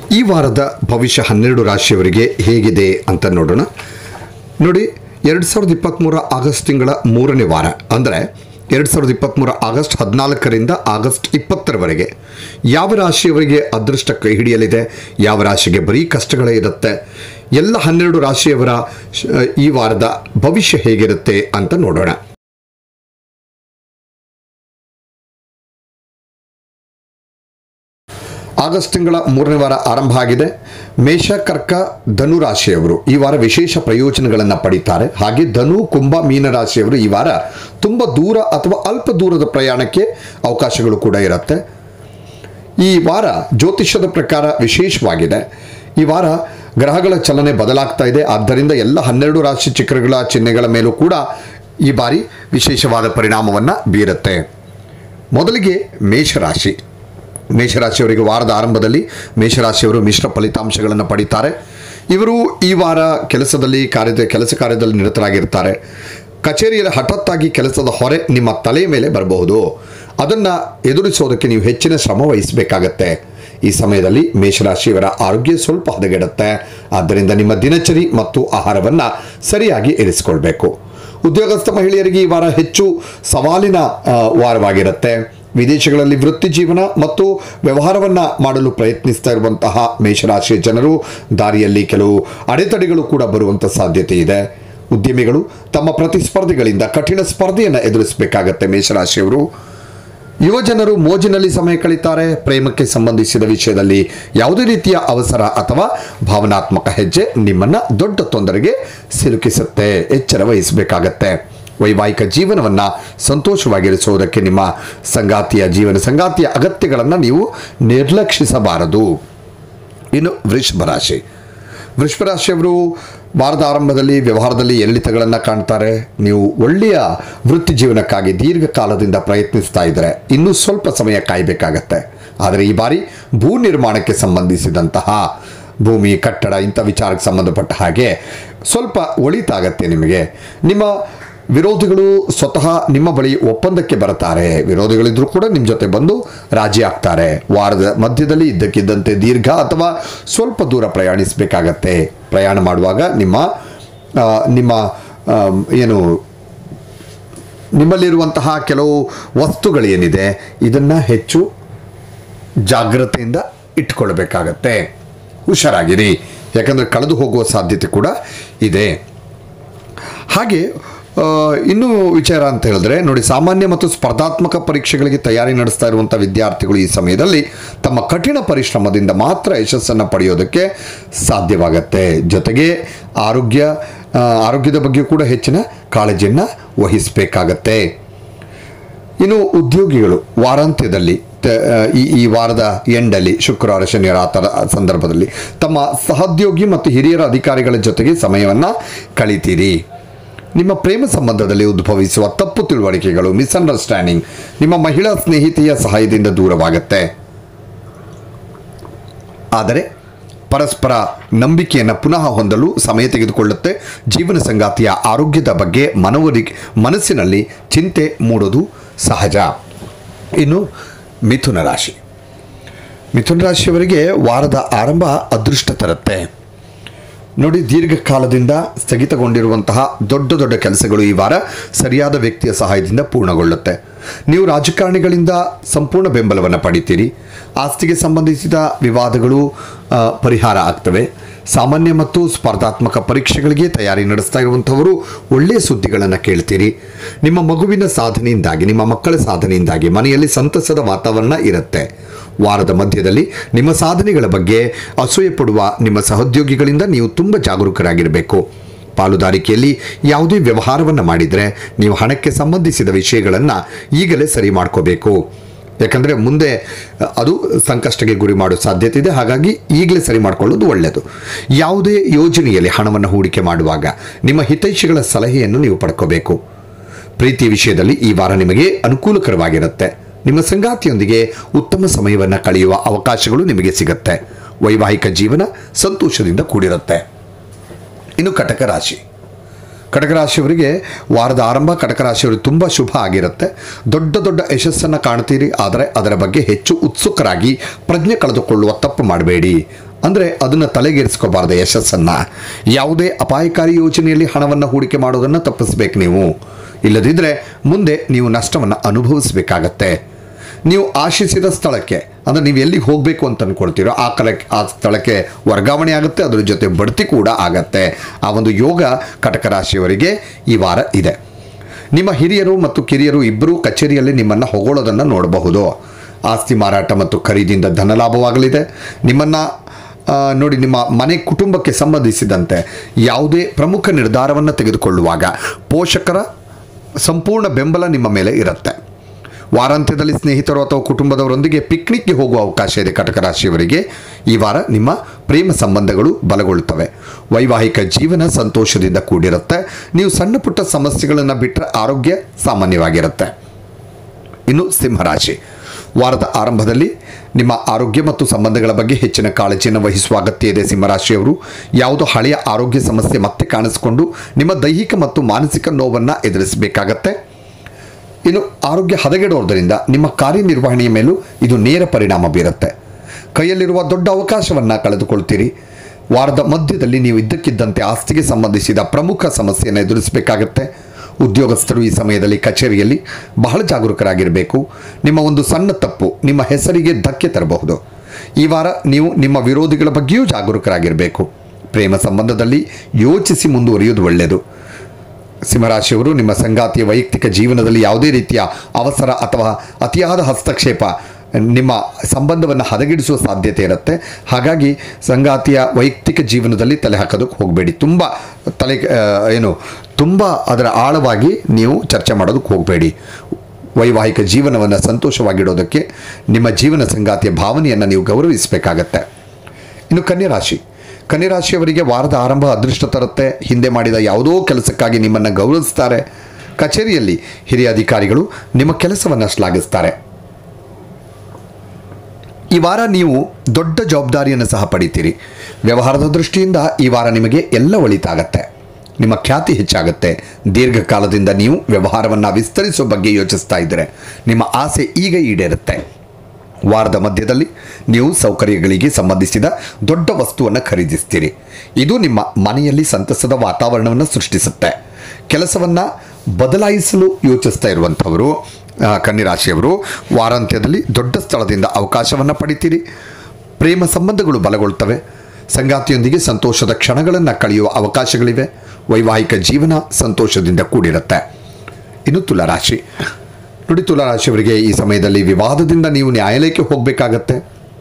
ಈ ವಾರದ ಭವಿಷ್ಯ ಹನ್ನೆರಡು ರಾಶಿಯವರಿಗೆ ಹೇಗಿದೆ ಅಂತ ನೋಡೋಣ ನೋಡಿ ಎರಡು ಸಾವಿರದ ಇಪ್ಪತ್ತ್ಮೂರ ಆಗಸ್ಟ್ ತಿಂಗಳ ಮೂರನೇ ವಾರ ಅಂದರೆ ಎರಡು ಸಾವಿರದ ಇಪ್ಪತ್ತ್ಮೂರ ಆಗಸ್ಟ್ ಹದಿನಾಲ್ಕರಿಂದ ಆಗಸ್ಟ್ ಇಪ್ಪತ್ತರವರೆಗೆ ಯಾವ ರಾಶಿಯವರಿಗೆ ಅದೃಷ್ಟ ಕೈ ಹಿಡಿಯಲಿದೆ ಯಾವ ರಾಶಿಗೆ ಬರೀ ಕಷ್ಟಗಳೇ ಇರುತ್ತೆ ಎಲ್ಲ ಹನ್ನೆರಡು ರಾಶಿಯವರ ಶ- ಈ ವಾರದ ಭವಿಷ್ಯ ಹೇಗಿರುತ್ತೆ ಅಂತ ನೋಡೋಣ ಆಗಸ್ಟ್ ತಿಂಗಳ ಮೂರನೇ ವಾರ ಆರಂಭ ಆಗಿದೆ ಮೇಷ ಕರ್ಕ ಧನು ರಾಶಿಯವರು ಈ ವಾರ ವಿಶೇಷ ಪ್ರಯೋಜನಗಳನ್ನು ಪಡಿತಾರೆ ಹಾಗೆ ಧನು ಕುಂಭ ಮೀನ ರಾಶಿಯವರು ಈ ವಾರ ತುಂಬ ದೂರ ಅಥವಾ ಅಲ್ಪ ದೂರದ ಪ್ರಯಾಣಕ್ಕೆ ಅವಕಾಶಗಳು ಕೂಡ ಇರುತ್ತೆ ಈ ವಾರ ಜ್ಯೋತಿಷ್ಯದ ಪ್ರಕಾರ ವಿಶೇಷವಾಗಿದೆ ಈ ವಾರ ಗ್ರಹಗಳ ಚಲನೆ ಬದಲಾಗ್ತಾ ಇದೆ ಆದ್ದರಿಂದ ಎಲ್ಲ ಹನ್ನೆರಡು ರಾಶಿ ಚಕ್ರಗಳ ಚಿಹ್ನೆಗಳ ಮೇಲೂ ಕೂಡ ಈ ಬಾರಿ ವಿಶೇಷವಾದ ಪರಿಣಾಮವನ್ನು ಬೀರುತ್ತೆ ಮೊದಲಿಗೆ ಮೇಷರಾಶಿ ಮೇಷರಾಶಿಯವರಿಗೆ ವಾರದ ಆರಂಭದಲ್ಲಿ ಮೇಷರಾಶಿಯವರು ಮಿಶ್ರ ಫಲಿತಾಂಶಗಳನ್ನು ಪಡೀತಾರೆ ಇವರು ಈ ವಾರ ಕೆಲಸದಲ್ಲಿ ಕಾರ್ಯದ ಕೆಲಸ ಕಾರ್ಯದಲ್ಲಿ ನಿರತರಾಗಿರ್ತಾರೆ ಕಚೇರಿಯಲ್ಲಿ ಹಠಾತ್ತಾಗಿ ಕೆಲಸದ ಹೊರೆ ನಿಮ್ಮ ತಲೆಯ ಮೇಲೆ ಬರಬಹುದು ಅದನ್ನು ಎದುರಿಸೋದಕ್ಕೆ ನೀವು ಹೆಚ್ಚಿನ ಶ್ರಮ ವಹಿಸಬೇಕಾಗತ್ತೆ ಈ ಸಮಯದಲ್ಲಿ ಮೇಷರಾಶಿಯವರ ಆರೋಗ್ಯ ಸ್ವಲ್ಪ ಹದಗೆಡುತ್ತೆ ಆದ್ದರಿಂದ ನಿಮ್ಮ ದಿನಚರಿ ಮತ್ತು ಆಹಾರವನ್ನು ಸರಿಯಾಗಿ ಇರಿಸಿಕೊಳ್ಬೇಕು ಉದ್ಯೋಗಸ್ಥ ಮಹಿಳೆಯರಿಗೆ ಈ ವಾರ ಹೆಚ್ಚು ಸವಾಲಿನ ಆ, ವಾರವಾಗಿರುತ್ತೆ ವಿದೇಶಗಳಲ್ಲಿ ವೃತ್ತಿ ಜೀವನ ಮತ್ತು ವ್ಯವಹಾರವನ್ನು ಮಾಡಲು ಪ್ರಯತ್ನಿಸ್ತಾ ಇರುವಂತಹ ಮೇಷರಾಶಿಯ ಜನರು ದಾರಿಯಲ್ಲಿ ಕೆಲವು ಅಡೆತಡೆಗಳು ಕೂಡ ಬರುವಂಥ ಸಾಧ್ಯತೆ ಇದೆ ಉದ್ಯಮಿಗಳು ತಮ್ಮ ಪ್ರತಿಸ್ಪರ್ಧಿಗಳಿಂದ ಕಠಿಣ ಸ್ಪರ್ಧೆಯನ್ನು ಎದುರಿಸಬೇಕಾಗತ್ತೆ ಮೇಷರಾಶಿಯವರು ಯುವ ಜನರು ಮೋಜಿನಲ್ಲಿ ಸಮಯ ಕಳೀತಾರೆ ಪ್ರೇಮಕ್ಕೆ ಸಂಬಂಧಿಸಿದ ವಿಷಯದಲ್ಲಿ ಯಾವುದೇ ರೀತಿಯ ಅವಸರ ಅಥವಾ ಭಾವನಾತ್ಮಕ ಹೆಜ್ಜೆ ನಿಮ್ಮನ್ನ ದೊಡ್ಡ ತೊಂದರೆಗೆ ಸಿಲುಕಿಸುತ್ತೆ ಎಚ್ಚರ ವಹಿಸಬೇಕಾಗತ್ತೆ ವೈವಾಹಿಕ ಜೀವನವನ್ನು ಸಂತೋಷವಾಗಿರಿಸುವುದಕ್ಕೆ ನಿಮ್ಮ ಸಂಗಾತಿಯ ಜೀವನ ಸಂಗಾತಿಯ ಅಗತ್ಯಗಳನ್ನು ನೀವು ನಿರ್ಲಕ್ಷಿಸಬಾರದು ಇನ್ನು ವೃಷಭ ರಾಶಿ ವೃಷಭ ರಾಶಿಯವರು ವಾರದ ಆರಂಭದಲ್ಲಿ ವ್ಯವಹಾರದಲ್ಲಿ ಏರಿಳಿತಗಳನ್ನು ಕಾಣ್ತಾರೆ ನೀವು ಒಳ್ಳೆಯ ವೃತ್ತಿ ಜೀವನಕ್ಕಾಗಿ ದೀರ್ಘಕಾಲದಿಂದ ಪ್ರಯತ್ನಿಸ್ತಾ ಇದ್ದರೆ ಇನ್ನೂ ಸ್ವಲ್ಪ ಸಮಯ ಕಾಯಬೇಕಾಗತ್ತೆ ಆದರೆ ಈ ಬಾರಿ ಭೂ ನಿರ್ಮಾಣಕ್ಕೆ ಸಂಬಂಧಿಸಿದಂತಹ ಭೂಮಿ ಕಟ್ಟಡ ಇಂಥ ವಿಚಾರಕ್ಕೆ ಸಂಬಂಧಪಟ್ಟ ಹಾಗೆ ಸ್ವಲ್ಪ ಒಳಿತಾಗತ್ತೆ ನಿಮಗೆ ನಿಮ್ಮ ವಿರೋಧಿಗಳು ಸ್ವತಃ ನಿಮ್ಮ ಬಳಿ ಒಪ್ಪಂದಕ್ಕೆ ಬರ್ತಾರೆ ವಿರೋಧಿಗಳಿದ್ರೂ ಕೂಡ ನಿಮ್ಮ ಜೊತೆ ಬಂದು ರಾಜಿ ಆಗ್ತಾರೆ ವಾರದ ಮಧ್ಯದಲ್ಲಿ ಇದ್ದಕ್ಕಿದ್ದಂತೆ ದೀರ್ಘ ಅಥವಾ ಸ್ವಲ್ಪ ದೂರ ಪ್ರಯಾಣಿಸಬೇಕಾಗತ್ತೆ ಪ್ರಯಾಣ ಮಾಡುವಾಗ ನಿಮ್ಮ ಆ, ನಿಮ್ಮ ಆ, ಏನು ನಿಮ್ಮಲ್ಲಿರುವಂತಹ ಕೆಲವು ವಸ್ತುಗಳೇನಿದೆ ಇದನ್ನು ಹೆಚ್ಚು ಜಾಗ್ರತೆಯಿಂದ ಇಟ್ಕೊಳ್ಬೇಕಾಗತ್ತೆ ಹುಷಾರಾಗಿರಿ ಯಾಕಂದರೆ ಕಳೆದು ಹೋಗುವ ಸಾಧ್ಯತೆ ಕೂಡ ಇದೆ ಹಾಗೆ ಆ, ಇನ್ನೂ ವಿಚಾರ ಅಂತ ಹೇಳಿದ್ರೆ ನೋಡಿ ಸಾಮಾನ್ಯ ಮತ್ತು ಸ್ಪರ್ಧಾತ್ಮಕ ಪರೀಕ್ಷೆಗಳಿಗೆ ತಯಾರಿ ನಡೆಸ್ತಾ ಇರುವಂಥ ವಿದ್ಯಾರ್ಥಿಗಳು ಈ ಸಮಯದಲ್ಲಿ ತಮ್ಮ ಕಠಿಣ ಪರಿಶ್ರಮದಿಂದ ಮಾತ್ರ ಯಶಸ್ಸನ್ನು ಪಡೆಯೋದಕ್ಕೆ ಸಾಧ್ಯವಾಗತ್ತೆ ಜೊತೆಗೆ ಆರೋಗ್ಯ ಆ, ಆರೋಗ್ಯದ ಬಗ್ಗೆ ಕೂಡ ಹೆಚ್ಚಿನ ಕಾಳಜಿಯನ್ನು ವಹಿಸಬೇಕಾಗತ್ತೆ ಇನ್ನು ಉದ್ಯೋಗಿಗಳು ವಾರಾಂತ್ಯದಲ್ಲಿ ತ- ಈ ಈ ವಾರದ ಎಂಡಲ್ಲಿ ಶುಕ್ರವಾರ ಶನಿವಾರ ಆ ಥರ ಸಂದರ್ಭದಲ್ಲಿ ತಮ್ಮ ಸಹೋದ್ಯೋಗಿ ಮತ್ತು ಹಿರಿಯರ ಅಧಿಕಾರಿಗಳ ಜೊತೆಗೆ ಸಮಯವನ್ನು ಕಳಿತೀರಿ ನಿಮ್ಮ ಪ್ರೇಮ ಸಂಬಂಧದಲ್ಲಿ ಉದ್ಭವಿಸುವ ತಪ್ಪು ತಿಳುವಳಿಕೆಗಳು ಮಿಸ್ಅಂಡರ್ಸ್ಟ್ಯಾಂಡಿಂಗ್ ನಿಮ್ಮ ಮಹಿಳಾ ಸ್ನೇಹಿತೆಯ ಸಹಾಯದಿಂದ ದೂರವಾಗುತ್ತೆ ಆದರೆ ಪರಸ್ಪರ ನಂಬಿಕೆಯನ್ನು ಪುನಃ ಹೊಂದಲು ಸಮಯ ತೆಗೆದುಕೊಳ್ಳುತ್ತೆ ಜೀವನ ಸಂಗಾತಿಯ ಆರೋಗ್ಯದ ಬಗ್ಗೆ ಮನವರಿ ಮನಸ್ಸಿನಲ್ಲಿ ಚಿಂತೆ ಮೂಡೋದು ಸಹಜ ಇನ್ನು ಮಿಥುನ ರಾಶಿ ಮಿಥುನ ರಾಶಿಯವರಿಗೆ ವಾರದ ಆರಂಭ ಅದೃಷ್ಟ ತರುತ್ತೆ ನೋಡಿ ದೀರ್ಘಕಾಲದಿಂದ ಸ್ಥಗಿತಗೊಂಡಿರುವಂತಹ ದೊಡ್ಡ ದೊಡ್ಡ ಕೆಲಸಗಳು ಈ ವಾರ ಸರಿಯಾದ ವ್ಯಕ್ತಿಯ ಸಹಾಯದಿಂದ ಪೂರ್ಣಗೊಳ್ಳುತ್ತೆ ನೀವು ರಾಜಕಾರಣಿಗಳಿಂದ ಸಂಪೂರ್ಣ ಬೆಂಬಲವನ್ನು ಪಡಿತೀರಿ ಆಸ್ತಿಗೆ ಸಂಬಂಧಿಸಿದ ವಿವಾದಗಳು ಆ, ಪರಿಹಾರ ಆಗ್ತವೆ ಸಾಮಾನ್ಯ ಮತ್ತು ಸ್ಪರ್ಧಾತ್ಮಕ ಪರೀಕ್ಷೆಗಳಿಗೆ ತಯಾರಿ ನಡೆಸ್ತಾ ಇರುವಂಥವರು ಒಳ್ಳೆಯ ಸುದ್ದಿಗಳನ್ನು ಕೇಳ್ತೀರಿ ನಿಮ್ಮ ಮಗುವಿನ ಸಾಧನೆಯಿಂದಾಗಿ ನಿಮ್ಮ ಮಕ್ಕಳ ಸಾಧನೆಯಿಂದಾಗಿ ಮನೆಯಲ್ಲಿ ಸಂತಸದ ವಾತಾವರಣ ಇರುತ್ತೆ ವಾರದ ಮಧ್ಯದಲ್ಲಿ ನಿಮ್ಮ ಸಾಧನೆಗಳ ಬಗ್ಗೆ ಅಸೂಯೆ ಪಡುವ ನಿಮ್ಮ ಸಹೋದ್ಯೋಗಿಗಳಿಂದ ನೀವು ತುಂಬ ಜಾಗರೂಕರಾಗಿರಬೇಕು ಪಾಲುದಾರಿಕೆಯಲ್ಲಿ ಯಾವುದೇ ವ್ಯವಹಾರವನ್ನು ಮಾಡಿದರೆ ನೀವು ಹಣಕ್ಕೆ ಸಂಬಂಧಿಸಿದ ವಿಷಯಗಳನ್ನು ಈಗಲೇ ಸರಿ ಮಾಡ್ಕೋಬೇಕು ಯಾಕಂದರೆ ಮುಂದೆ ಅದು ಸಂಕಷ್ಟಕ್ಕೆ ಗುರಿ ಮಾಡೋ ಸಾಧ್ಯತೆ ಇದೆ ಹಾಗಾಗಿ ಈಗಲೇ ಸರಿ ಮಾಡಿಕೊಳ್ಳೋದು ಒಳ್ಳೆಯದು ಯಾವುದೇ ಯೋಜನೆಯಲ್ಲಿ ಹಣವನ್ನು ಹೂಡಿಕೆ ಮಾಡುವಾಗ ನಿಮ್ಮ ಹಿತೈಷಿಗಳ ಸಲಹೆಯನ್ನು ನೀವು ಪಡ್ಕೋಬೇಕು ಪ್ರೀತಿ ವಿಷಯದಲ್ಲಿ ಈ ವಾರ ನಿಮಗೆ ಅನುಕೂಲಕರವಾಗಿರುತ್ತೆ ನಿಮ್ಮ ಸಂಗಾತಿಯೊಂದಿಗೆ ಉತ್ತಮ ಸಮಯವನ್ನು ಕಳೆಯುವ ಅವಕಾಶಗಳು ನಿಮಗೆ ಸಿಗುತ್ತೆ ವೈವಾಹಿಕ ಜೀವನ ಸಂತೋಷದಿಂದ ಕೂಡಿರುತ್ತೆ ಇನ್ನು ಕಟಕ ರಾಶಿ ಕಟಕ ರಾಶಿಯವರಿಗೆ ವಾರದ ಆರಂಭ ಕಟಕ ರಾಶಿಯವರಿಗೆ ತುಂಬ ಶುಭ ಆಗಿರುತ್ತೆ ದೊಡ್ಡ ದೊಡ್ಡ ಯಶಸ್ಸನ್ನು ಕಾಣ್ತೀರಿ ಆದರೆ ಅದರ ಬಗ್ಗೆ ಹೆಚ್ಚು ಉತ್ಸುಕರಾಗಿ ಪ್ರಜ್ಞೆ ಕಳೆದುಕೊಳ್ಳುವ ತಪ್ಪು ಮಾಡಬೇಡಿ ಅಂದರೆ ಅದನ್ನು ತಲೆಗೇರಿಸ್ಕೋಬಾರ್ದು ಯಶಸ್ಸನ್ನು ಯಾವುದೇ ಅಪಾಯಕಾರಿ ಯೋಜನೆಯಲ್ಲಿ ಹಣವನ್ನು ಹೂಡಿಕೆ ಮಾಡೋದನ್ನು ತಪ್ಪಿಸ್ಬೇಕು ನೀವು ಇಲ್ಲದಿದ್ದರೆ ಮುಂದೆ ನೀವು ನಷ್ಟವನ್ನು ಅನುಭವಿಸಬೇಕಾಗತ್ತೆ ನೀವು ಆಶಿಸಿದ ಸ್ಥಳಕ್ಕೆ ಅಂದರೆ ನೀವು ಎಲ್ಲಿಗೆ ಹೋಗಬೇಕು ಅಂತ ಅಂದ್ಕೊಳ್ತೀರೋ ಆ ಕಲಕ್ಕೆ ಆ ಸ್ಥಳಕ್ಕೆ ವರ್ಗಾವಣೆ ಆಗುತ್ತೆ ಅದರ ಜೊತೆ ಬಡ್ತಿ ಕೂಡ ಆಗತ್ತೆ ಆ ಒಂದು ಯೋಗ ಕಟಕ ರಾಶಿಯವರಿಗೆ ಈ ವಾರ ಇದೆ ನಿಮ್ಮ ಹಿರಿಯರು ಮತ್ತು ಕಿರಿಯರು ಇಬ್ಬರೂ ಕಚೇರಿಯಲ್ಲಿ ನಿಮ್ಮನ್ನು ಹೊಗಳೋದನ್ನು ನೋಡಬಹುದು ಆಸ್ತಿ ಮಾರಾಟ ಮತ್ತು ಖರೀದಿಯಿಂದ ಧನಲಾಭವಾಗಲಿದೆ ನಿಮ್ಮನ್ನು ಆ, ನೋಡಿ ನಿಮ್ಮ ಮನೆ ಕುಟುಂಬಕ್ಕೆ ಸಂಬಂಧಿಸಿದಂತೆ ಯಾವುದೇ ಪ್ರಮುಖ ನಿರ್ಧಾರವನ್ನು ತೆಗೆದುಕೊಳ್ಳುವಾಗ ಪೋಷಕರ ಸಂಪೂರ್ಣ ಬೆಂಬಲ ನಿಮ್ಮ ಮೇಲೆ ಇರುತ್ತೆ ವಾರಾಂತ್ಯದಲ್ಲಿ ಸ್ನೇಹಿತರು ಅಥವಾ ಕುಟುಂಬದವರೊಂದಿಗೆ ಪಿಕ್ನಿಕ್ಗೆ ಹೋಗುವ ಅವಕಾಶ ಇದೆ ಕಟಕ ರಾಶಿಯವರಿಗೆ ಈ ವಾರ ನಿಮ್ಮ ಪ್ರೇಮ ಸಂಬಂಧಗಳು ಬಲಗೊಳ್ಳುತ್ತವೆ ವೈವಾಹಿಕ ಜೀವನ ಸಂತೋಷದಿಂದ ಕೂಡಿರುತ್ತೆ ನೀವು ಸಣ್ಣ ಪುಟ್ಟ ಸಮಸ್ಯೆಗಳನ್ನು ಬಿಟ್ಟರೆ ಆರೋಗ್ಯ ಸಾಮಾನ್ಯವಾಗಿರುತ್ತೆ ಇನ್ನು ಸಿಂಹರಾಶಿ ವಾರದ ಆರಂಭದಲ್ಲಿ ನಿಮ್ಮ ಆರೋಗ್ಯ ಮತ್ತು ಸಂಬಂಧಗಳ ಬಗ್ಗೆ ಹೆಚ್ಚಿನ ಕಾಳಜಿಯನ್ನು ವಹಿಸುವ ಅಗತ್ಯ ಇದೆ ಸಿಂಹರಾಶಿಯವರು ಯಾವುದೋ ಹಳೆಯ ಆರೋಗ್ಯ ಸಮಸ್ಯೆ ಮತ್ತೆ ಕಾಣಿಸಿಕೊಂಡು ನಿಮ್ಮ ದೈಹಿಕ ಮತ್ತು ಮಾನಸಿಕ ನೋವನ್ನು ಎದುರಿಸಬೇಕಾಗತ್ತೆ ಇನ್ನು ಆರೋಗ್ಯ ಹದಗೆಡೋದ್ರಿಂದ ನಿಮ್ಮ ಕಾರ್ಯನಿರ್ವಹಣೆಯ ಮೇಲೂ ಇದು ನೇರ ಪರಿಣಾಮ ಬೀರುತ್ತೆ ಕೈಯಲ್ಲಿರುವ ದೊಡ್ಡ ಅವಕಾಶವನ್ನು ಕಳೆದುಕೊಳ್ತೀರಿ ವಾರದ ಮಧ್ಯದಲ್ಲಿ ನೀವು ಇದ್ದಕ್ಕಿದ್ದಂತೆ ಆಸ್ತಿಗೆ ಸಂಬಂಧಿಸಿದ ಪ್ರಮುಖ ಸಮಸ್ಯೆಯನ್ನು ಎದುರಿಸಬೇಕಾಗತ್ತೆ ಉದ್ಯೋಗಸ್ಥರು ಈ ಸಮಯದಲ್ಲಿ ಕಚೇರಿಯಲ್ಲಿ ಬಹಳ ಜಾಗರೂಕರಾಗಿರಬೇಕು ನಿಮ್ಮ ಒಂದು ಸಣ್ಣ ತಪ್ಪು ನಿಮ್ಮ ಹೆಸರಿಗೆ ಧಕ್ಕೆ ತರಬಹುದು ಈ ವಾರ ನೀವು ನಿಮ್ಮ ವಿರೋಧಿಗಳ ಬಗ್ಗೆಯೂ ಜಾಗರೂಕರಾಗಿರಬೇಕು ಪ್ರೇಮ ಸಂಬಂಧದಲ್ಲಿ ಯೋಚಿಸಿ ಮುಂದುವರಿಯುವುದು ಒಳ್ಳೆಯದು ಸಿಂಹರಾಶಿಯವರು ನಿಮ್ಮ ಸಂಗಾತಿಯ ವೈಯಕ್ತಿಕ ಜೀವನದಲ್ಲಿ ಯಾವುದೇ ರೀತಿಯ ಅವಸರ ಅಥವಾ ಅತಿಯಾದ ಹಸ್ತಕ್ಷೇಪ ನಿಮ್ಮ ಸಂಬಂಧವನ್ನು ಹದಗೆಡಿಸುವ ಸಾಧ್ಯತೆ ಇರುತ್ತೆ ಹಾಗಾಗಿ ಸಂಗಾತಿಯ ವೈಯಕ್ತಿಕ ಜೀವನದಲ್ಲಿ ತಲೆ ಹಾಕೋದಕ್ಕೆ ಹೋಗಬೇಡಿ ತುಂಬ ತಲೆ ಆ, ಏನು ತುಂಬ ಅದರ ಆಳವಾಗಿ ನೀವು ಚರ್ಚೆ ಮಾಡೋದಕ್ಕೆ ಹೋಗಬೇಡಿ ವೈವಾಹಿಕ ಜೀವನವನ್ನು ಸಂತೋಷವಾಗಿಡೋದಕ್ಕೆ ನಿಮ್ಮ ಜೀವನ ಸಂಗಾತಿಯ ಭಾವನೆಯನ್ನು ನೀವು ಗೌರವಿಸಬೇಕಾಗತ್ತೆ ಇನ್ನು ಕನ್ಯರಾಶಿ ಕನ್ಯರಾಶಿಯವರಿಗೆ ವಾರದ ಆರಂಭ ಅದೃಷ್ಟ ತರುತ್ತೆ ಹಿಂದೆ ಮಾಡಿದ ಯಾವುದೋ ಕೆಲಸಕ್ಕಾಗಿ ನಿಮ್ಮನ್ನು ಗೌರವಿಸ್ತಾರೆ ಕಚೇರಿಯಲ್ಲಿ ಹಿರಿಯ ಅಧಿಕಾರಿಗಳು ನಿಮ್ಮ ಕೆಲಸವನ್ನು ಶ್ಲಾಘಿಸ್ತಾರೆ ಈ ವಾರ ನೀವು ದೊಡ್ಡ ಜವಾಬ್ದಾರಿಯನ್ನು ಸಹ ಪಡಿತೀರಿ ವ್ಯವಹಾರದ ದೃಷ್ಟಿಯಿಂದ ಈ ವಾರ ನಿಮಗೆ ಎಲ್ಲ ಒಳಿತಾಗತ್ತೆ ನಿಮ್ಮ ಖ್ಯಾತಿ ಹೆಚ್ಚಾಗುತ್ತೆ ದೀರ್ಘಕಾಲದಿಂದ ನೀವು ವ್ಯವಹಾರವನ್ನು ವಿಸ್ತರಿಸುವ ಬಗ್ಗೆ ಯೋಚಿಸ್ತಾ ಇದ್ದರೆ ನಿಮ್ಮ ಆಸೆ ಈಗ ಈಡೇರುತ್ತೆ ವಾರದ ಮಧ್ಯದಲ್ಲಿ ನೀವು ಸೌಕರ್ಯಗಳಿಗೆ ಸಂಬಂಧಿಸಿದ ದೊಡ್ಡ ವಸ್ತುವನ್ನು ಖರೀದಿಸ್ತೀರಿ ಇದು ನಿಮ್ಮ ಮನೆಯಲ್ಲಿ ಸಂತಸದ ವಾತಾವರಣವನ್ನು ಸೃಷ್ಟಿಸುತ್ತೆ ಕೆಲಸವನ್ನು ಬದಲಾಯಿಸಲು ಯೋಚಿಸ್ತಾ ಇರುವಂಥವರು ಆ, ಕನ್ಯರಾಶಿಯವರು ವಾರಾಂತ್ಯದಲ್ಲಿ ದೊಡ್ಡ ಸ್ಥಳದಿಂದ ಅವಕಾಶವನ್ನು ಪಡಿತೀರಿ ಪ್ರೇಮ ಸಂಬಂಧಗಳು ಬಲಗೊಳ್ತವೆ ಸಂಗಾತಿಯೊಂದಿಗೆ ಸಂತೋಷದ ಕ್ಷಣಗಳನ್ನು ಕಳೆಯುವ ಅವಕಾಶಗಳಿವೆ ವೈವಾಹಿಕ ಜೀವನ ಸಂತೋಷದಿಂದ ಕೂಡಿರುತ್ತೆ ಇನ್ನು ತುಲಾರಾಶಿ ನೋಡಿ ತುಲಾರಾಶಿಯವರಿಗೆ ಈ ಸಮಯದಲ್ಲಿ ವಿವಾದದಿಂದ ನೀವು ನ್ಯಾಯಾಲಯಕ್ಕೆ ಹೋಗಬೇಕಾಗತ್ತೆ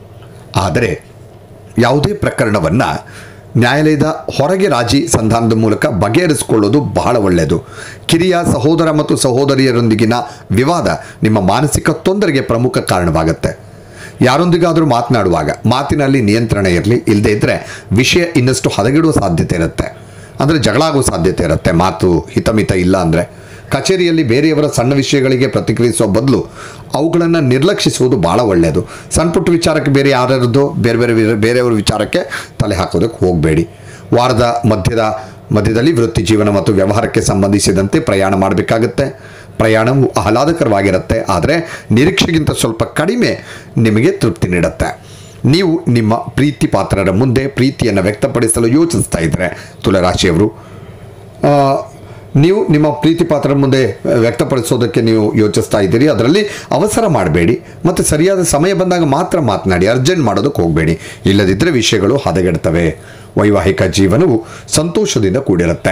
ಆದರೆ ಯಾವುದೇ ಪ್ರಕರಣವನ್ನು ನ್ಯಾಯಾಲಯದ ಹೊರಗೆ ರಾಜಿ ಸಂಧಾನದ ಮೂಲಕ ಬಗೆಹರಿಸಿಕೊಳ್ಳೋದು ಬಹಳ ಒಳ್ಳೆಯದು ಕಿರಿಯ ಸಹೋದರ ಮತ್ತು ಸಹೋದರಿಯರೊಂದಿಗಿನ ವಿವಾದ ನಿಮ್ಮ ಮಾನಸಿಕ ತೊಂದರೆಗೆ ಪ್ರಮುಖ ಕಾರಣವಾಗುತ್ತೆ ಯಾರೊಂದಿಗಾದರೂ ಮಾತನಾಡುವಾಗ ಮಾತಿನಲ್ಲಿ ನಿಯಂತ್ರಣ ಇರಲಿ ಇಲ್ಲದೇ ಇದ್ದರೆ ವಿಷಯ ಇನ್ನಷ್ಟು ಹದಗೆಡುವ ಸಾಧ್ಯತೆ ಇರುತ್ತೆ ಅಂದರೆ ಜಗಳ ಆಗೋ ಸಾಧ್ಯತೆ ಇರುತ್ತೆ ಮಾತು ಹಿತಮಿತ ಇಲ್ಲ ಅಂದರೆ ಕಚೇರಿಯಲ್ಲಿ ಬೇರೆಯವರ ಸಣ್ಣ ವಿಷಯಗಳಿಗೆ ಪ್ರತಿಕ್ರಿಯಿಸುವ ಬದಲು ಅವುಗಳನ್ನು ನಿರ್ಲಕ್ಷಿಸುವುದು ಭಾಳ ಒಳ್ಳೆಯದು ಸಣ್ಣ ಪುಟ್ಟ ವಿಚಾರಕ್ಕೆ ಬೇರೆ ಯಾರ್ಯಾರದ್ದು ಬೇರೆ ಬೇರೆ ವಿ- ಬೇರೆಯವರ ವಿಚಾರಕ್ಕೆ ತಲೆ ಹಾಕೋದಕ್ಕೆ ಹೋಗಬೇಡಿ ವಾರದ ಮಧ್ಯದ ಮಧ್ಯದಲ್ಲಿ ವೃತ್ತಿ ಜೀವನ ಮತ್ತು ವ್ಯವಹಾರಕ್ಕೆ ಸಂಬಂಧಿಸಿದಂತೆ ಪ್ರಯಾಣ ಮಾಡಬೇಕಾಗುತ್ತೆ ಪ್ರಯಾಣವು ಆಹ್ಲಾದಕರವಾಗಿರುತ್ತೆ ಆದರೆ ನಿರೀಕ್ಷೆಗಿಂತ ಸ್ವಲ್ಪ ಕಡಿಮೆ ನಿಮಗೆ ತೃಪ್ತಿ ನೀಡುತ್ತೆ ನೀವು ನಿಮ್ಮ ಪ್ರೀತಿ ಪಾತ್ರರ ಮುಂದೆ ಪ್ರೀತಿಯನ್ನು ವ್ಯಕ್ತಪಡಿಸಲು ಯೋಚಿಸ್ತಾ ಇದ್ದರೆ ತುಲರಾಶಿಯವರು ಆ, ನೀವು ನಿಮ್ಮ ಪ್ರೀತಿ ಪಾತ್ರರ ಮುಂದೆ ವ್ಯಕ್ತಪಡಿಸೋದಕ್ಕೆ ನೀವು ಯೋಚಿಸ್ತಾ ಇದ್ದೀರಿ ಅದರಲ್ಲಿ ಅವಸರ ಮಾಡಬೇಡಿ ಮತ್ತು ಸರಿಯಾದ ಸಮಯ ಬಂದಾಗ ಮಾತ್ರ ಮಾತನಾಡಿ ಅರ್ಜೆಂಟ್ ಮಾಡೋದಕ್ಕೆ ಹೋಗಬೇಡಿ ಇಲ್ಲದಿದ್ದರೆ ವಿಷಯಗಳು ಹದಗೆಡ್ತವೆ ವೈವಾಹಿಕ ಜೀವನವು ಸಂತೋಷದಿಂದ ಕೂಡಿರುತ್ತೆ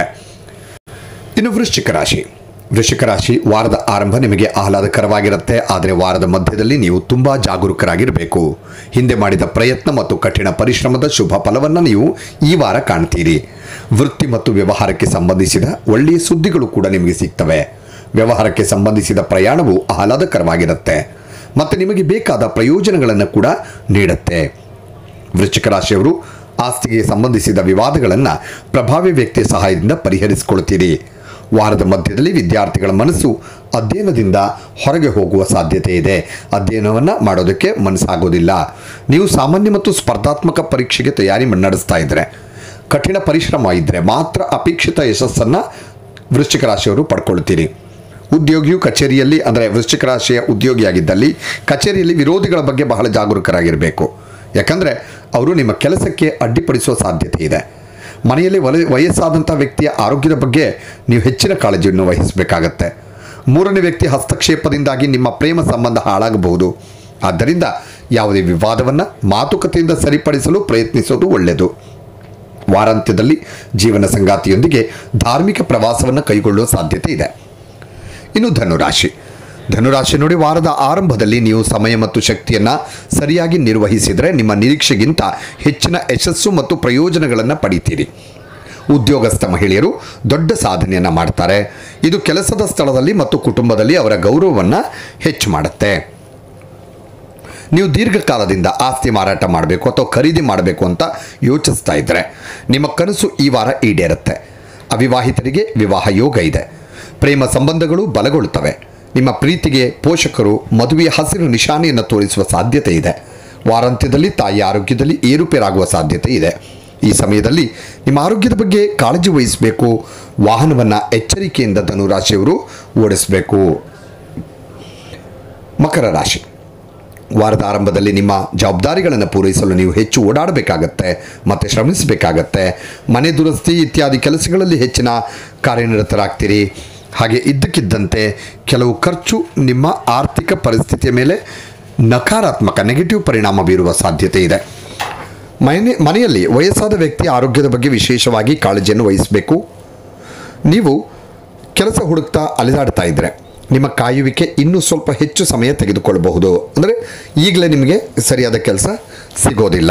ಇನ್ನು ವೃಶ್ಚಿಕ ರಾಶಿ ವೃಶ್ಚಿಕ ರಾಶಿ ವಾರದ ಆರಂಭ ನಿಮಗೆ ಆಹ್ಲಾದಕರವಾಗಿರುತ್ತೆ ಆದರೆ ವಾರದ ಮಧ್ಯದಲ್ಲಿ ನೀವು ತುಂಬ ಜಾಗರೂಕರಾಗಿರಬೇಕು ಹಿಂದೆ ಮಾಡಿದ ಪ್ರಯತ್ನ ಮತ್ತು ಕಠಿಣ ಪರಿಶ್ರಮದ ಶುಭ ಫಲವನ್ನು ನೀವು ಈ ವಾರ ಕಾಣ್ತೀರಿ ವೃತ್ತಿ ಮತ್ತು ವ್ಯವಹಾರಕ್ಕೆ ಸಂಬಂಧಿಸಿದ ಒಳ್ಳೆಯ ಸುದ್ದಿಗಳು ಕೂಡ ನಿಮಗೆ ಸಿಗ್ತವೆ ವ್ಯವಹಾರಕ್ಕೆ ಸಂಬಂಧಿಸಿದ ಪ್ರಯಾಣವು ಆಹ್ಲಾದಕರವಾಗಿರುತ್ತೆ ಮತ್ತು ನಿಮಗೆ ಬೇಕಾದ ಪ್ರಯೋಜನಗಳನ್ನು ಕೂಡ ನೀಡುತ್ತೆ ವೃಶ್ಚಿಕ ರಾಶಿಯವರು ಆಸ್ತಿಗೆ ಸಂಬಂಧಿಸಿದ ವಿವಾದಗಳನ್ನು ಪ್ರಭಾವಿ ವ್ಯಕ್ತಿಯ ಸಹಾಯದಿಂದ ಪರಿಹರಿಸಿಕೊಳ್ತೀರಿ ವಾರದ ಮಧ್ಯದಲ್ಲಿ ವಿದ್ಯಾರ್ಥಿಗಳ ಮನಸ್ಸು ಅಧ್ಯಯನದಿಂದ ಹೊರಗೆ ಹೋಗುವ ಸಾಧ್ಯತೆ ಇದೆ ಅಧ್ಯಯನವನ್ನು ಮಾಡೋದಕ್ಕೆ ಮನಸ್ಸಾಗೋದಿಲ್ಲ ನೀವು ಸಾಮಾನ್ಯ ಮತ್ತು ಸ್ಪರ್ಧಾತ್ಮಕ ಪರೀಕ್ಷೆಗೆ ತಯಾರಿ ನಡೆಸ್ತಾ ಇದ್ದರೆ ಕಠಿಣ ಪರಿಶ್ರಮ ಇದ್ದರೆ ಮಾತ್ರ ಅಪೇಕ್ಷಿತ ಯಶಸ್ಸನ್ನು ವೃಶ್ಚಿಕ ರಾಶಿಯವರು ಪಡ್ಕೊಳ್ತೀರಿ ಉದ್ಯೋಗಿಯು ಕಚೇರಿಯಲ್ಲಿ ಅಂದರೆ ವೃಶ್ಚಿಕ ರಾಶಿಯ ಉದ್ಯೋಗಿಯಾಗಿದ್ದಲ್ಲಿ ಕಚೇರಿಯಲ್ಲಿ ವಿರೋಧಿಗಳ ಬಗ್ಗೆ ಬಹಳ ಜಾಗರೂಕರಾಗಿರಬೇಕು ಯಾಕಂದರೆ ಅವರು ನಿಮ್ಮ ಕೆಲಸಕ್ಕೆ ಅಡ್ಡಿಪಡಿಸುವ ಸಾಧ್ಯತೆ ಇದೆ ಮನೆಯಲ್ಲಿ ವಲ ವಯಸ್ಸಾದಂಥ ವ್ಯಕ್ತಿಯ ಆರೋಗ್ಯದ ಬಗ್ಗೆ ನೀವು ಹೆಚ್ಚಿನ ಕಾಳಜಿಯನ್ನು ವಹಿಸಬೇಕಾಗತ್ತೆ ಮೂರನೇ ವ್ಯಕ್ತಿ ಹಸ್ತಕ್ಷೇಪದಿಂದಾಗಿ ನಿಮ್ಮ ಪ್ರೇಮ ಸಂಬಂಧ ಹಾಳಾಗಬಹುದು ಆದ್ದರಿಂದ ಯಾವುದೇ ವಿವಾದವನ್ನು ಮಾತುಕತೆಯಿಂದ ಸರಿಪಡಿಸಲು ಪ್ರಯತ್ನಿಸೋದು ಒಳ್ಳೆಯದು ವಾರಾಂತ್ಯದಲ್ಲಿ ಜೀವನ ಸಂಗಾತಿಯೊಂದಿಗೆ ಧಾರ್ಮಿಕ ಪ್ರವಾಸವನ್ನು ಕೈಗೊಳ್ಳುವ ಸಾಧ್ಯತೆ ಇದೆ ಇನ್ನು ಧನುರಾಶಿ ಧನುರಾಶಿ ನೋಡಿ ವಾರದ ಆರಂಭದಲ್ಲಿ ನೀವು ಸಮಯ ಮತ್ತು ಶಕ್ತಿಯನ್ನು ಸರಿಯಾಗಿ ನಿರ್ವಹಿಸಿದರೆ ನಿಮ್ಮ ನಿರೀಕ್ಷೆಗಿಂತ ಹೆಚ್ಚಿನ ಯಶಸ್ಸು ಮತ್ತು ಪ್ರಯೋಜನಗಳನ್ನು ಪಡಿತೀರಿ ಉದ್ಯೋಗಸ್ಥ ಮಹಿಳೆಯರು ದೊಡ್ಡ ಸಾಧನೆಯನ್ನು ಮಾಡ್ತಾರೆ ಇದು ಕೆಲಸದ ಸ್ಥಳದಲ್ಲಿ ಮತ್ತು ಕುಟುಂಬದಲ್ಲಿ ಅವರ ಗೌರವವನ್ನು ಹೆಚ್ಚು ಮಾಡುತ್ತೆ ನೀವು ದೀರ್ಘಕಾಲದಿಂದ ಆಸ್ತಿ ಮಾರಾಟ ಮಾಡಬೇಕು ಅಥವಾ ಖರೀದಿ ಮಾಡಬೇಕು ಅಂತ ಯೋಚಿಸ್ತಾ ಇದ್ದರೆ ನಿಮ್ಮ ಕನಸು ಈ ವಾರ ಈಡೇರುತ್ತೆ ಅವಿವಾಹಿತರಿಗೆ ವಿವಾಹ ಯೋಗ ಇದೆ ಪ್ರೇಮ ಸಂಬಂಧಗಳು ಬಲಗೊಳ್ಳುತ್ತವೆ ನಿಮ್ಮ ಪ್ರೀತಿಗೆ ಪೋಷಕರು ಮದುವೆಯ ಹಸಿರು ನಿಶಾನೆಯನ್ನು ತೋರಿಸುವ ಸಾಧ್ಯತೆ ಇದೆ ವಾರಾಂತ್ಯದಲ್ಲಿ ತಾಯಿಯ ಆರೋಗ್ಯದಲ್ಲಿ ಏರುಪೇರಾಗುವ ಸಾಧ್ಯತೆ ಇದೆ ಈ ಸಮಯದಲ್ಲಿ ನಿಮ್ಮ ಆರೋಗ್ಯದ ಬಗ್ಗೆ ಕಾಳಜಿ ವಹಿಸಬೇಕು ವಾಹನವನ್ನು ಎಚ್ಚರಿಕೆಯಿಂದ ಧನುರಾಶಿಯವರು ಓಡಿಸಬೇಕು ಮಕರ ರಾಶಿ ವಾರದ ಆರಂಭದಲ್ಲಿ ನಿಮ್ಮ ಜವಾಬ್ದಾರಿಗಳನ್ನು ಪೂರೈಸಲು ನೀವು ಹೆಚ್ಚು ಓಡಾಡಬೇಕಾಗತ್ತೆ ಮತ್ತು ಶ್ರಮಿಸಬೇಕಾಗತ್ತೆ ಮನೆ ದುರಸ್ತಿ ಇತ್ಯಾದಿ ಕೆಲಸಗಳಲ್ಲಿ ಹೆಚ್ಚಿನ ಕಾರ್ಯನಿರತರಾಗ್ತೀರಿ ಹಾಗೆ ಇದ್ದಕ್ಕಿದ್ದಂತೆ ಕೆಲವು ಖರ್ಚು ನಿಮ್ಮ ಆರ್ಥಿಕ ಪರಿಸ್ಥಿತಿಯ ಮೇಲೆ ನಕಾರಾತ್ಮಕ ನೆಗೆಟಿವ್ ಪರಿಣಾಮ ಬೀರುವ ಸಾಧ್ಯತೆ ಇದೆ ಮನೆ ಮನೆಯಲ್ಲಿ ವಯಸ್ಸಾದ ವ್ಯಕ್ತಿ ಆರೋಗ್ಯದ ಬಗ್ಗೆ ವಿಶೇಷವಾಗಿ ಕಾಳಜಿಯನ್ನು ವಹಿಸಬೇಕು ನೀವು ಕೆಲಸ ಹುಡುಕ್ತಾ ಅಲೆದಾಡ್ತಾ ಇದ್ದರೆ ನಿಮ್ಮ ಕಾಯುವಿಕೆ ಇನ್ನೂ ಸ್ವಲ್ಪ ಹೆಚ್ಚು ಸಮಯ ತೆಗೆದುಕೊಳ್ಳಬಹುದು ಅಂದರೆ ಈಗಲೇ ನಿಮಗೆ ಸರಿಯಾದ ಕೆಲಸ ಸಿಗೋದಿಲ್ಲ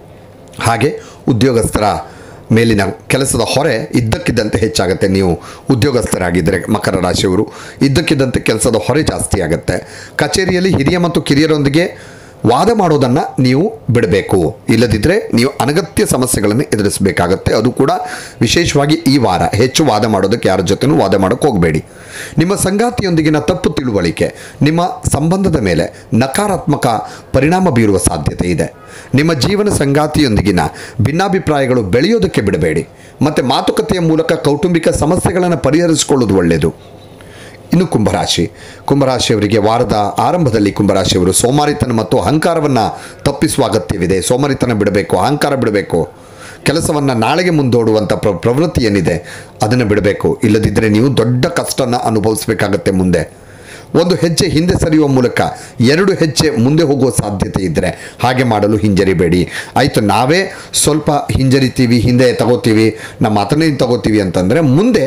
ಹಾಗೆ ಉದ್ಯೋಗಸ್ಥರ ಮೇಲಿನ ಕೆಲಸದ ಹೊರೆ ಇದ್ದಕ್ಕಿದ್ದಂತೆ ಹೆಚ್ಚಾಗುತ್ತೆ ನೀವು ಉದ್ಯೋಗಸ್ಥರಾಗಿದ್ದರೆ ಮಕರ ರಾಶಿಯವರು ಇದ್ದಕ್ಕಿದ್ದಂತೆ ಕೆಲಸದ ಹೊರೆ ಜಾಸ್ತಿ ಆಗುತ್ತೆ ಕಚೇರಿಯಲ್ಲಿ ಹಿರಿಯ ಮತ್ತು ಕಿರಿಯರೊಂದಿಗೆ ವಾದ ಮಾಡೋದನ್ನು ನೀವು ಬಿಡಬೇಕು ಇಲ್ಲದಿದ್ದರೆ ನೀವು ಅನಗತ್ಯ ಸಮಸ್ಯೆಗಳನ್ನು ಎದುರಿಸಬೇಕಾಗತ್ತೆ ಅದು ಕೂಡ ವಿಶೇಷವಾಗಿ ಈ ವಾರ ಹೆಚ್ಚು ವಾದ ಮಾಡೋದಕ್ಕೆ ಯಾರ ಜೊತೆನೂ ವಾದ ಮಾಡೋಕ್ಕೆ ಹೋಗಬೇಡಿ ನಿಮ್ಮ ಸಂಗಾತಿಯೊಂದಿಗಿನ ತಪ್ಪು ತಿಳುವಳಿಕೆ ನಿಮ್ಮ ಸಂಬಂಧದ ಮೇಲೆ ನಕಾರಾತ್ಮಕ ಪರಿಣಾಮ ಬೀರುವ ಸಾಧ್ಯತೆ ಇದೆ ನಿಮ್ಮ ಜೀವನ ಸಂಗಾತಿಯೊಂದಿಗಿನ ಭಿನ್ನಾಭಿಪ್ರಾಯಗಳು ಬೆಳೆಯೋದಕ್ಕೆ ಬಿಡಬೇಡಿ ಮತ್ತು ಮಾತುಕತೆಯ ಮೂಲಕ ಕೌಟುಂಬಿಕ ಸಮಸ್ಯೆಗಳನ್ನು ಪರಿಹರಿಸಿಕೊಳ್ಳುವುದು ಒಳ್ಳೆಯದು ಇನ್ನು ಕುಂಭರಾಶಿ ಕುಂಭರಾಶಿಯವರಿಗೆ ವಾರದ ಆರಂಭದಲ್ಲಿ ಕುಂಭರಾಶಿಯವರು ಸೋಮಾರಿತನ ಮತ್ತು ಅಹಂಕಾರವನ್ನು ತಪ್ಪಿಸುವ ಅಗತ್ಯವಿದೆ ಸೋಮಾರಿತನ ಬಿಡಬೇಕು ಅಹಂಕಾರ ಬಿಡಬೇಕು ಕೆಲಸವನ್ನು ನಾಳೆಗೆ ಮುಂದೂಡುವಂಥ ಪ್ರ ಪ್ರವೃತ್ತಿ ಏನಿದೆ ಅದನ್ನು ಬಿಡಬೇಕು ಇಲ್ಲದಿದ್ದರೆ ನೀವು ದೊಡ್ಡ ಕಷ್ಟನ ಅನುಭವಿಸಬೇಕಾಗತ್ತೆ ಮುಂದೆ ಒಂದು ಹೆಜ್ಜೆ ಹಿಂದೆ ಸರಿಯುವ ಮೂಲಕ ಎರಡು ಹೆಜ್ಜೆ ಮುಂದೆ ಹೋಗುವ ಸಾಧ್ಯತೆ ಇದ್ದರೆ ಹಾಗೆ ಮಾಡಲು ಹಿಂಜರಿಬೇಡಿ ಆಯಿತು ನಾವೇ ಸ್ವಲ್ಪ ಹಿಂಜರಿತೀವಿ ಹಿಂದೆ ತಗೋತೀವಿ ನಮ್ಮ ಮಾತನ್ನೇ ತಗೋತೀವಿ ಅಂತಂದರೆ ಮುಂದೆ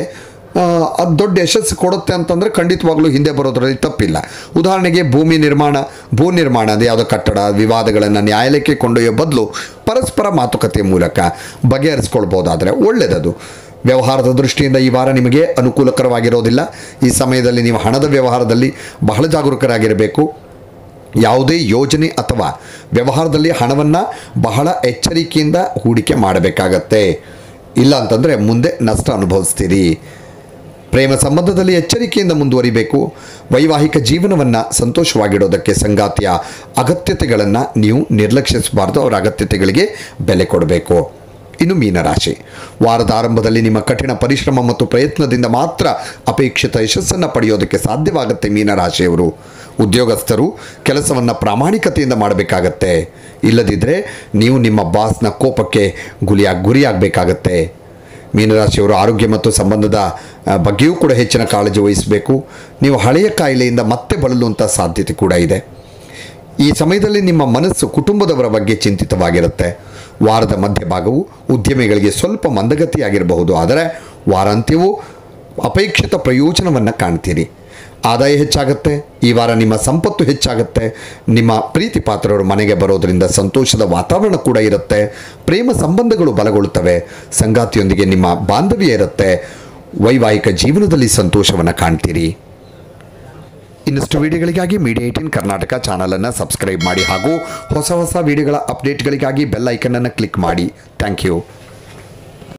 ಅದು ದೊಡ್ಡ ಯಶಸ್ಸು ಕೊಡುತ್ತೆ ಅಂತಂದರೆ ಖಂಡಿತವಾಗ್ಲೂ ಹಿಂದೆ ಬರೋದ್ರಲ್ಲಿ ತಪ್ಪಿಲ್ಲ ಉದಾಹರಣೆಗೆ ಭೂಮಿ ನಿರ್ಮಾಣ ಭೂ ನಿರ್ಮಾಣ ಅಂದರೆ ಯಾವುದೋ ಕಟ್ಟಡ ವಿವಾದಗಳನ್ನು ನ್ಯಾಯಾಲಯಕ್ಕೆ ಕೊಂಡೊಯ್ಯೋ ಬದಲು ಪರಸ್ಪರ ಮಾತುಕತೆಯ ಮೂಲಕ ಬಗೆಹರಿಸ್ಕೊಳ್ಬೋದಾದರೆ ಒಳ್ಳೆಯದದು ವ್ಯವಹಾರದ ದೃಷ್ಟಿಯಿಂದ ಈ ವಾರ ನಿಮಗೆ ಅನುಕೂಲಕರವಾಗಿರೋದಿಲ್ಲ ಈ ಸಮಯದಲ್ಲಿ ನೀವು ಹಣದ ವ್ಯವಹಾರದಲ್ಲಿ ಬಹಳ ಜಾಗರೂಕರಾಗಿರಬೇಕು ಯಾವುದೇ ಯೋಜನೆ ಅಥವಾ ವ್ಯವಹಾರದಲ್ಲಿ ಹಣವನ್ನು ಬಹಳ ಎಚ್ಚರಿಕೆಯಿಂದ ಹೂಡಿಕೆ ಮಾಡಬೇಕಾಗತ್ತೆ ಇಲ್ಲ ಅಂತಂದರೆ ಮುಂದೆ ನಷ್ಟ ಅನುಭವಿಸ್ತೀರಿ ಪ್ರೇಮ ಸಂಬಂಧದಲ್ಲಿ ಎಚ್ಚರಿಕೆಯಿಂದ ಮುಂದುವರಿಬೇಕು ವೈವಾಹಿಕ ಜೀವನವನ್ನು ಸಂತೋಷವಾಗಿಡೋದಕ್ಕೆ ಸಂಗಾತಿಯ ಅಗತ್ಯತೆಗಳನ್ನು ನೀವು ನಿರ್ಲಕ್ಷಿಸಬಾರ್ದು ಅವರ ಅಗತ್ಯತೆಗಳಿಗೆ ಬೆಲೆ ಕೊಡಬೇಕು ಇನ್ನು ಮೀನರಾಶಿ ವಾರದ ಆರಂಭದಲ್ಲಿ ನಿಮ್ಮ ಕಠಿಣ ಪರಿಶ್ರಮ ಮತ್ತು ಪ್ರಯತ್ನದಿಂದ ಮಾತ್ರ ಅಪೇಕ್ಷಿತ ಯಶಸ್ಸನ್ನು ಪಡೆಯೋದಕ್ಕೆ ಸಾಧ್ಯವಾಗುತ್ತೆ ಮೀನರಾಶಿಯವರು ಉದ್ಯೋಗಸ್ಥರು ಕೆಲಸವನ್ನು ಪ್ರಾಮಾಣಿಕತೆಯಿಂದ ಮಾಡಬೇಕಾಗತ್ತೆ ಇಲ್ಲದಿದ್ದರೆ ನೀವು ನಿಮ್ಮ ಬಾಸ್ನ ಕೋಪಕ್ಕೆ ಗುಲಿಯಾಗಿ ಗುರಿಯಾಗಬೇಕಾಗತ್ತೆ ಮೀನರಾಶಿಯವರು ಆರೋಗ್ಯ ಮತ್ತು ಸಂಬಂಧದ ಆ, ಬಗ್ಗೆಯೂ ಕೂಡ ಹೆಚ್ಚಿನ ಕಾಳಜಿ ವಹಿಸಬೇಕು ನೀವು ಹಳೆಯ ಕಾಯಿಲೆಯಿಂದ ಮತ್ತೆ ಬಳಲುವಂಥ ಸಾಧ್ಯತೆ ಕೂಡ ಇದೆ ಈ ಸಮಯದಲ್ಲಿ ನಿಮ್ಮ ಮನಸ್ಸು ಕುಟುಂಬದವರ ಬಗ್ಗೆ ಚಿಂತಿತವಾಗಿರುತ್ತೆ ವಾರದ ಮಧ್ಯಭಾಗವು ಉದ್ಯಮಿಗಳಿಗೆ ಸ್ವಲ್ಪ ಮಂದಗತಿಯಾಗಿರಬಹುದು ಆದರೆ ವಾರಾಂತ್ಯವು ಅಪೇಕ್ಷಿತ ಪ್ರಯೋಜನವನ್ನು ಕಾಣ್ತೀರಿ ಆದಾಯ ಹೆಚ್ಚಾಗುತ್ತೆ ಈ ವಾರ ನಿಮ್ಮ ಸಂಪತ್ತು ಹೆಚ್ಚಾಗುತ್ತೆ ನಿಮ್ಮ ಪ್ರೀತಿ ಪಾತ್ರರು ಮನೆಗೆ ಬರೋದರಿಂದ ಸಂತೋಷದ ವಾತಾವರಣ ಕೂಡ ಇರುತ್ತೆ ಪ್ರೇಮ ಸಂಬಂಧಗಳು ಬಲಗೊಳ್ಳುತ್ತವೆ ಸಂಗಾತಿಯೊಂದಿಗೆ ನಿಮ್ಮ ಬಾಂಧವ್ಯ ಇರುತ್ತೆ ವೈವಾಹಿಕ ಜೀವನದಲ್ಲಿ ಸಂತೋಷವನ್ನು ಕಾಣ್ತೀರಿ ಇನ್ನಷ್ಟು ವಿಡಿಯೋಗಳಿಗಾಗಿ ಮೀಡಿಯಾ ಏಟೀನ್ ಕರ್ನಾಟಕ ಚಾನಲನ್ನು ಸಬ್ಸ್ಕ್ರೈಬ್ ಮಾಡಿ ಹಾಗೂ ಹೊಸ ಹೊಸ ವಿಡಿಯೋಗಳ ಅಪ್ಡೇಟ್ಗಳಿಗಾಗಿ ಬೆಲ್ ಐಕನನ್ನು ಕ್ಲಿಕ್ ಮಾಡಿ ಥ್ಯಾಂಕ್ ಯು